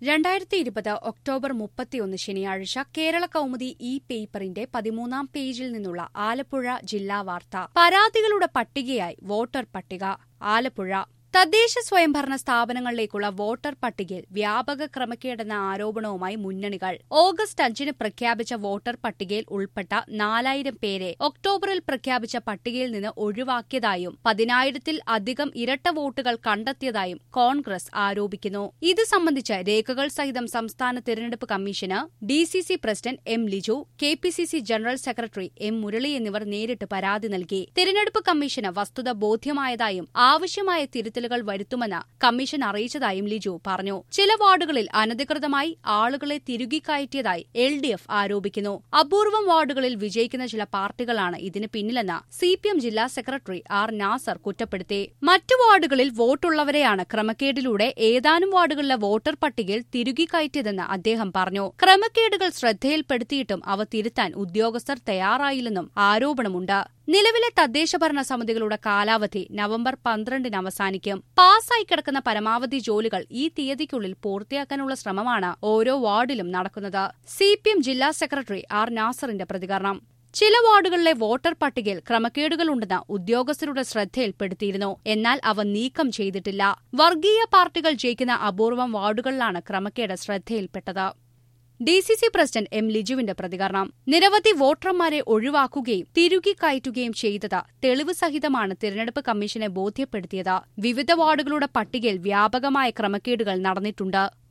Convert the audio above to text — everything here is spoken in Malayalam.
രണ്ടായിരത്തി ഇരുപത് ഒക്ടോബർ മുപ്പത്തിയൊന്ന് ശനിയാഴ്ച കേരള കൗമുദി ഇ പേപ്പറിന്റെ പതിമൂന്നാം പേജിൽ നിന്നുള്ള ആലപ്പുഴ ജില്ലാ വാർത്ത പരാതികളുടെ പട്ടികയായി വോട്ടർ പട്ടിക ആലപ്പുഴ തദ്ദേശ സ്വയംഭരണ സ്ഥാപനങ്ങളിലേക്കുള്ള വോട്ടർ പട്ടികയിൽ വ്യാപക ക്രമക്കേടെന്ന ആരോപണവുമായി മുന്നണികൾ ഓഗസ്റ്റ് അഞ്ചിന് പ്രഖ്യാപിച്ച വോട്ടർ പട്ടികയിൽ ഉൾപ്പെട്ട നാലായിരം പേരെ ഒക്ടോബറിൽ പ്രഖ്യാപിച്ച പട്ടികയിൽ നിന്ന് ഒഴിവാക്കിയതായും പതിനായിരത്തിൽ അധികം ഇരട്ട വോട്ടുകൾ കണ്ടെത്തിയതായും കോൺഗ്രസ് ആരോപിക്കുന്നു ഇത് സംബന്ധിച്ച് രേഖകൾ സഹിതം സംസ്ഥാന തിരഞ്ഞെടുപ്പ് കമ്മീഷന് D C C president M Liju K P C C general secretary M Murali എന്നിവർ നേരിട്ട് പരാതി നൽകി തിരഞ്ഞെടുപ്പ് കമ്മീഷന് വസ്തുത ബോധ്യമായതായും ആവശ്യമായ തിരുത്തലുകൾ വരുത്തുമെന്ന് കമ്മീഷൻ അറിയിച്ചതായും ലിജു പറഞ്ഞു ചില വാർഡുകളിൽ അനധികൃതമായി ആളുകളെ തിരുകി കയറ്റിയതായി എൽ ഡി എഫ് ആരോപിക്കുന്നു അപൂർവം വാർഡുകളിൽ വിജയിക്കുന്ന ചില പാർട്ടികളാണ് ഇതിന് പിന്നിലെന്ന് സി പി എം ജില്ലാ സെക്രട്ടറി ആർ നാസർ കുറ്റപ്പെടുത്തി മറ്റു വാർഡുകളിൽ വോട്ടുള്ളവരെയാണ് ക്രമക്കേടിലൂടെ ഏതാനും വാർഡുകളിലെ വോട്ടർ പട്ടികയിൽ തിരുകി കയറ്റിയതെന്ന് അദ്ദേഹം പറഞ്ഞു ക്രമക്കേടുകൾ ശ്രദ്ധയിൽപ്പെടുത്തിയിട്ടും അവ തിരുത്താൻ ഉദ്യോഗസ്ഥർ തയ്യാറായില്ലെന്നും ആരോപണമുണ്ട് നിലവിലെ തദ്ദേശഭരണ സമിതികളുടെ കാലാവധി നവംബർ പന്ത്രണ്ടിന് അവസാനിക്കും പാസ്സായി കിടക്കുന്ന പരമാവധി ജോലികൾ ഈ തീയതിക്കുള്ളിൽ പൂർത്തിയാക്കാനുള്ള ശ്രമമാണ് ഓരോ വാർഡിലും നടക്കുന്നത് സി ജില്ലാ സെക്രട്ടറി ആർ നാസറിന്റെ പ്രതികരണം ചില വാർഡുകളിലെ വോട്ടർ പട്ടികയിൽ ക്രമക്കേടുകളുണ്ടെന്ന് ഉദ്യോഗസ്ഥരുടെ ശ്രദ്ധയിൽപ്പെടുത്തിയിരുന്നു എന്നാൽ അവ നീക്കം ചെയ്തിട്ടില്ല വർഗീയ പാർട്ടികൾ ജയിക്കുന്ന അപൂർവം വാർഡുകളിലാണ് ക്രമക്കേട് ശ്രദ്ധയിൽപ്പെട്ടത് D C C president M ലിജുവിന്റെ പ്രതികരണം നിരവധി വോട്ടർമാരെ ഒഴിവാക്കുകയും തിരുകി കയറ്റുകയും ചെയ്തത് തെളിവ് സഹിതമാണ് തിരഞ്ഞെടുപ്പ് കമ്മീഷനെ ബോധ്യപ്പെടുത്തിയത് വിവിധ വാർഡുകളുടെ പട്ടികയിൽ വ്യാപകമായ ക്രമക്കേടുകൾ നടന്നിട്ടുണ്ട്